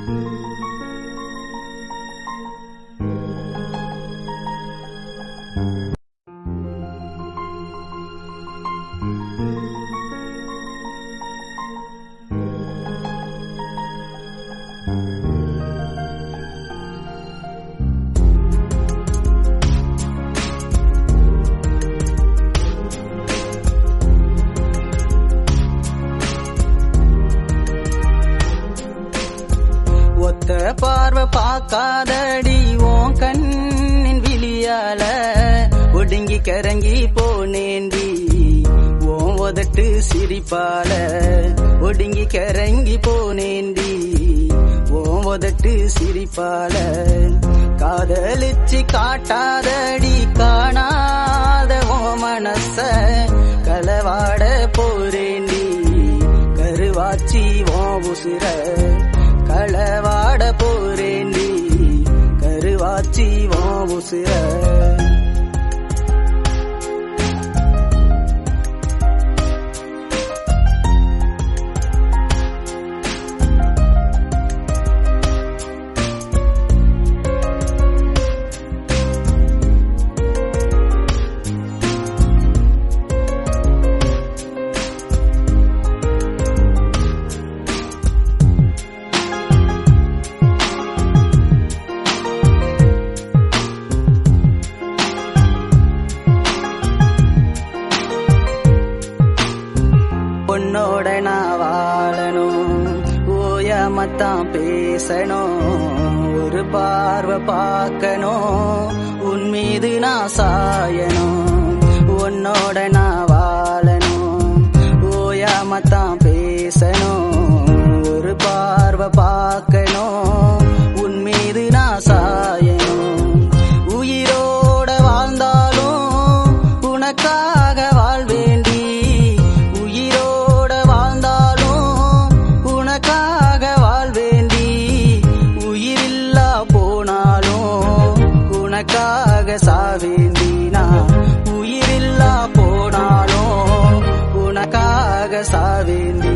ஒத்த பார்வை பார்க்காதடி உன் கண்ணின் விழியால ஒடுங்கி கரங்கி போனேண்டி உன் உதட்டு சிரிப்பால ஒடுங்கி கரங்கி போனேண்டி உன் உதட்டு சிரிப்பால காதலிச்சு காட்டாதடி காணாத உன் மனச களவாட போறேண்டி கருவாச்சி உன் உசிர களவாட போறேண்டி கருவாச்சி உன் உசிர உன்னோட நான் வாழணும் ஓயாமத்தான் பேசணும் ஒரு பார்வை பார்க்கணும் உன் மீது நான் சாயணும் உன்னோட நான் வாழணும் ஓயாமத்தான் பேசணும் ஒரு பார்வை பார்க்கணும் உன் மீது நான் சாயணும் உயிரோட வாழ்ந்தாலும் உனக்காக வாழ்வேண்டி உயிரோட வாழ்ந்தாலும் உனக்காக வாழ்வேண்டி உயிரில்லா போனாலும் உனக்காக சாவேண்டி நான் உயிரில்லா போனாலும் உனக்காக சாவேண்டி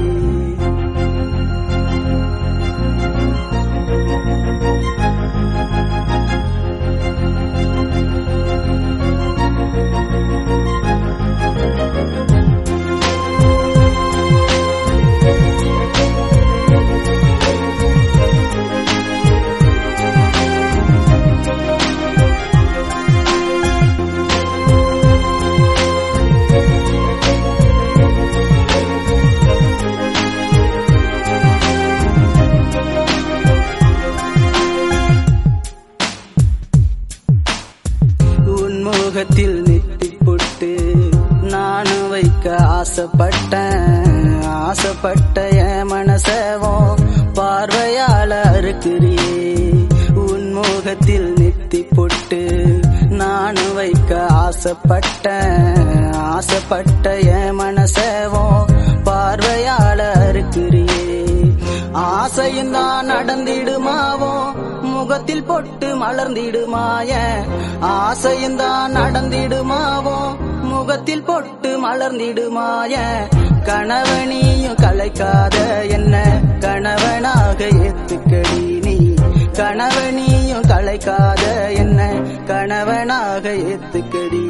உன்முகத்தில் நெட்டி பொட்டு நானும் வைக்க ஆசைப்பட்டேன் ஆசைப்பட்ட என் மனசவும் பார்வையால அறுக்கிறியே உன்முகத்தில் நெத்தி பொட்டு நானும் வைக்க ஆசைப்பட்டேன் ஆசைப்பட்ட என் மனசவும் பார்வையால அறுக்கிறியே ஆசையும் தான் நடந்திடுமாவோ முகத்தில் பொட்டு மலர்ந்திடுமாய ஆசையும் தான் நடந்திடுமாவோ முகத்தில் பொட்டு மலர்ந்திடுமாய கணவனியும் கலைக்காத என்ன கணவனாக ஏத்துக்கடி நீ கணவனியும் கலைக்காத என்ன கணவனாக ஏத்துக்கடி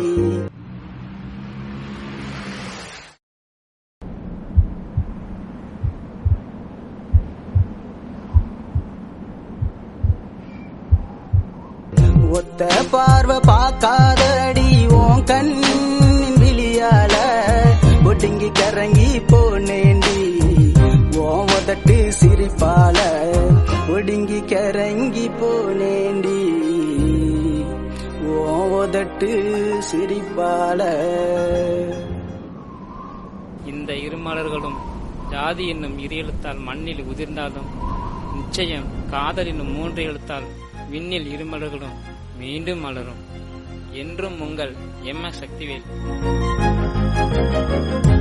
ஒத்த பார்வை பார்க்காதடி உன் கண்ணின் விழியால ஒடுங்கி கரங்கி போனேண்டி உன் உதட்டு சிரிப்பால ஒடுங்கி கரங்கி போனேண்டி உன் உதட்டு சிரிப்பால இந்த இருமலர்களும் ஜாதி என்னும் இரு எழுத்தால் மண்ணில் உதிர்ந்தாலும் நிச்சயம் காதல் என்னும் மூன்று எழுத்தால் விண்ணில் இருமலர்களும் மீண்டும் மலரும் என்றும் உங்கள் எம் எஸ் சக்திவேல்